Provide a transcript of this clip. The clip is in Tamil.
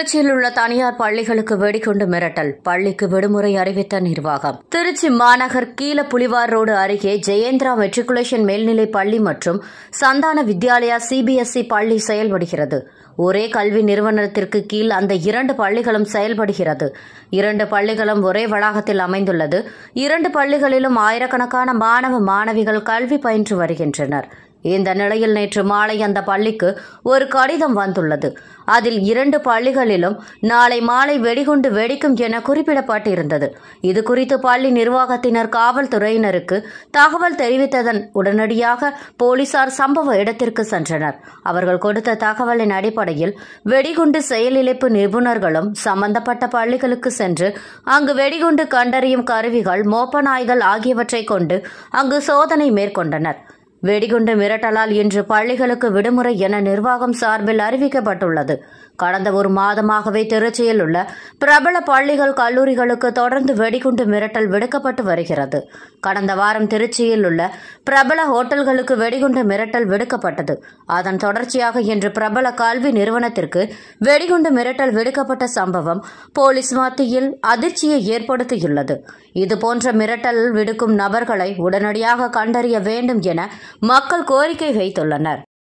திருச்சியில் உள்ள தனியார் பள்ளிகளுக்கு வெடிகுண்டு மிரட்டல் பள்ளிக்கு விடுமுறை அறிவித்த நிர்வாகம் திருச்சி மாநகர் கீழப்புலிவார் ரோடு அருகே ஜெயேந்திரா மெட்ரிகுலேஷன் மேல்நிலைப் பள்ளி மற்றும் சந்தான வித்யாலயா சிபிஎஸ்இ பள்ளி செயல்படுகிறது ஒரே கல்வி நிறுவனத்திற்கு கீழ் அந்த இரண்டு பள்ளிகளும் செயல்படுகிறது இரண்டு பள்ளிகளும் ஒரே வளாகத்தில் அமைந்துள்ளது இரண்டு பள்ளிகளிலும் ஆயிரக்கணக்கான மாணவ மாணவிகள் கல்வி பயின்று வருகின்றனர் இந்த நிலையில் நேற்று மாலை அந்த பள்ளிக்கு ஒரு கடிதம் வந்துள்ளது அதில் இரண்டு பள்ளிகளிலும் நாளை மாலை வெடிகுண்டு வெடிக்கும் என குறிப்பிடப்பட்டிருந்தது இது குறித்து பள்ளி நிர்வாகத்தினர் காவல்துறையினருக்கு தகவல் தெரிவித்ததன் உடனடியாக போலீசார் சம்பவ இடத்திற்கு சென்றனர் அவர்கள் கொடுத்த தகவலின் அடிப்படையில் வெடிகுண்டு செயலிழப்பு நிபுணர்களும் சம்பந்தப்பட்ட பள்ளிகளுக்கு சென்று அங்கு வெடிகுண்டு கண்டறியும் கருவிகள் மோப்ப நாய்கள் ஆகியவற்றை கொண்டு அங்கு சோதனை மேற்கொண்டனர் வெடிகுண்டு மிரட்டலால் இன்று பள்ளிகளுக்கு விடுமுறை என நிர்வாகம் சார்பில் அறிவிக்கப்பட்டுள்ளது கடந்த ஒரு மாதமாகவே திருச்சியில் உள்ள பிரபல பள்ளிகள் கல்லூரிகளுக்கு தொடர்ந்து வெடிகுண்டு மிரட்டல் விடுக்கப்பட்டு வருகிறது கடந்த வாரம் திருச்சியில் உள்ள பிரபல ஹோட்டல்களுக்கு வெடிகுண்டு மிரட்டல் விடுக்கப்பட்டது அதன் தொடர்ச்சியாக இன்று பிரபல கல்வி நிறுவனத்திற்கு வெடிகுண்டு மிரட்டல் விடுக்கப்பட்ட சம்பவம் போலீஸ் மத்தியில் அதிர்ச்சியை ஏற்படுத்தியுள்ளது இதுபோன்ற மிரட்டல் விடுக்கும் நபர்களை உடனடியாக கண்டறிய வேண்டும் என மக்கள் கோரிக்கை வைத்துள்ளனர்